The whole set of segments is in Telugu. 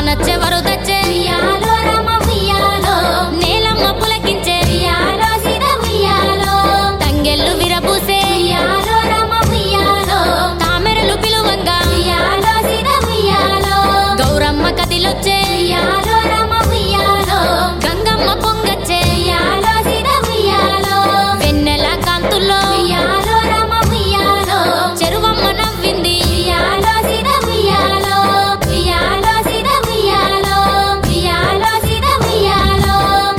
వానచ్చే వరుదచ్చే ఉయ్యాలో రమ ఉయ్యాలో నేలమ్మ పులకించే ఉయ్యాలో సిద ఉయ్యాలో తంగెళ్ళు విరబూసే ఉయ్యాలో రమ ఉయ్యాలో తామెరలు పిలువంగా ఉయ్యాలో సిద ఉయ్యాలో గౌరమ్మ కదిలొచ్చే ఉయ్యాలో రమ ఉయ్యాలో గంగమ్మ పొంగచ్చే ఉయ్యాలో సిద ఉయ్యాలో వెన్నెల కాంతుల్లో ఉయ్యాలో రమ ఉయ్యాలో చెరువమ్మ నవ్వింది ఉయ్యాలో సిద ఉయ్యాలో ఉయ్యాలో సిద ఉయ్యాలో ఉయ్యాలో సిద ఉయ్యాలో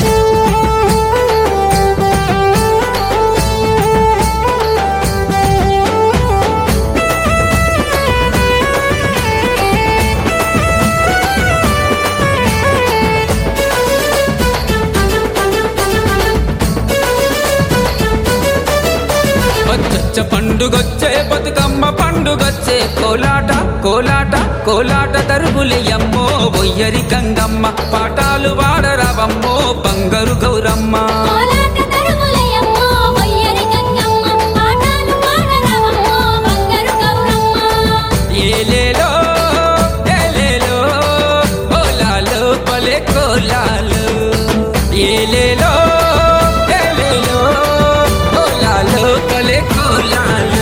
వచ్చొచ్చ పండుగొచ్చే బతుకమ్మ పండుగొచ్చే కోలాట కోలాట కోలాట తరుగులయ్యమ్మో బొయ్యరి గంగమ్మ పాటాలు వాడరావమ్మో బంగారు గౌరమ్మ కోలాట తరుగులయమ్మో వయ్యరి గంగమ్మ పాటలు పాడరవమ్మో బంగారు గౌరమ్మ ఏలేలో ఏలేలో కోలాలు పలే కోలాలు ఏలేలో ఏలేలో కోలాలు పలే కోలాలు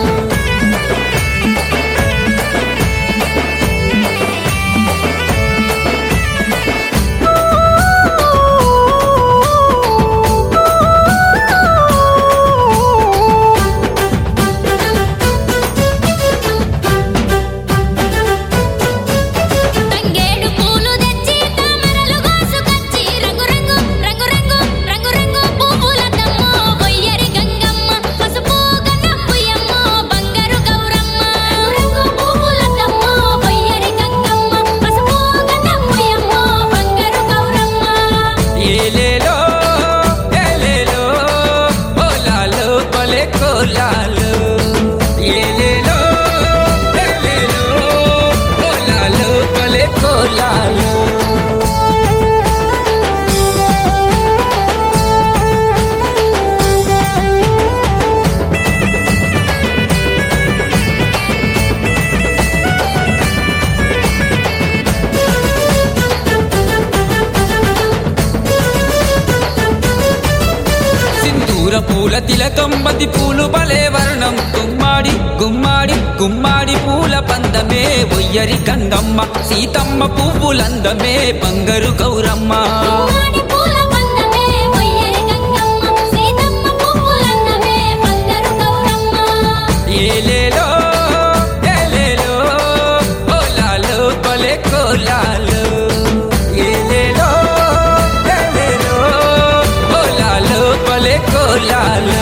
తంగేడు పూలు తెచ్చి తామరలు కోసుకొచ్చి రంగు రంగు రంగు రంగు రంగు రంగు పువ్వులతమ్మో వయ్యరి గంగమ్మ పసుపు గంగమ్మయ్యమ్మో బంగారు గౌరమ్మ రంగు పువ్వులతమ్మో వయ్యరి గంగమ్మ పసుపు గంగమ్మయమ్మో బంగారు గౌరమ్మ ఏలేలో ఏలేలో కోలాలు పలే కోలాలు ఏలేలో ఏలేలో కోలాలు పలే కోలాలు సింధూర పూల తిలకంబతి పూలు బలే వర్ణం గుమ్మాడి గుమ్మాడి గుమ్మాడి పూల పందమే ఒయ్యరి గంగమ్మ సీతమ్మ పువ్వులందమే బంగారు గౌరమ్మ గుమ్మాడి పూల పందమే వయ్యరి గంగమ్మ సీతమ్మ పువ్వులన్నమే బంగారు గౌరమ్మ ఏలేలో ఏలేలో కోలాలు పలే కోలాలు ఏలేలో ఏలేలో కోలాలు పలే కోలాలు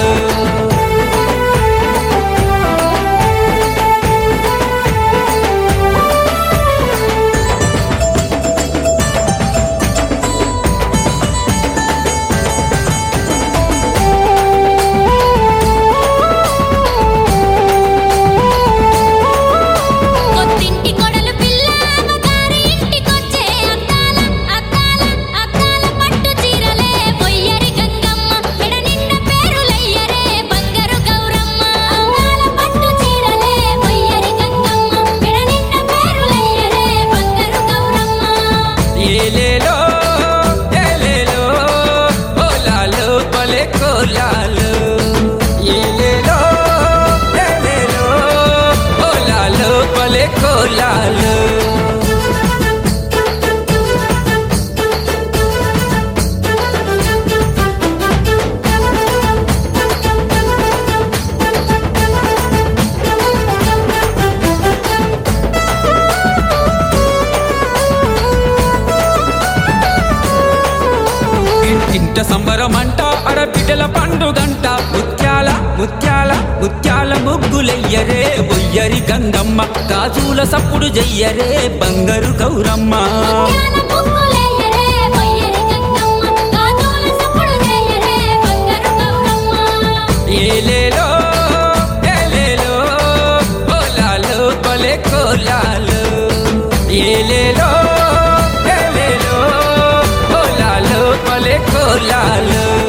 కొత్తింటి కొడలు పిల్ల అమ్మగారి ఇంటికొచ్చే అద్దాల అద్దాల అద్దాల పట్టు చీరలే వయ్యరి గంగమ్మ మెడ నిండా పేరులయ్యరే బంగారు గౌరమ్మ అందాల పట్టు చీరలే వయ్యరి గంగమ్మ మెడ నిండా పేరులయ్యరే బంగారు గౌరమ్మ ఏలేలో ఏలేలో కోలాలు పలే కోలాలు ఏలేలో ఏలేలో కోలాలు పలే కోలాలు ఇంటింట సంబరమంట అడబిడ్డల పండుగంట ముత్యాల ముత్యాల ముత్యాల ముగ్గులెయ్యరే ఒయ్యరి గంగమ్మ గాజుల సప్పుడు జయ్యరే బంగారు గౌరమ్మ ముత్యాల ముగ్గులెయ్యరే వయ్యరి గంగమ్మ గాజుల సప్పుడు చేయరే బంగారు గౌరమ్మ ఏలేలో ఏలేలో కోలాలు పలే కోలాలు ఏలేలో ఏలేలో కోలాలు పలే కోలాలు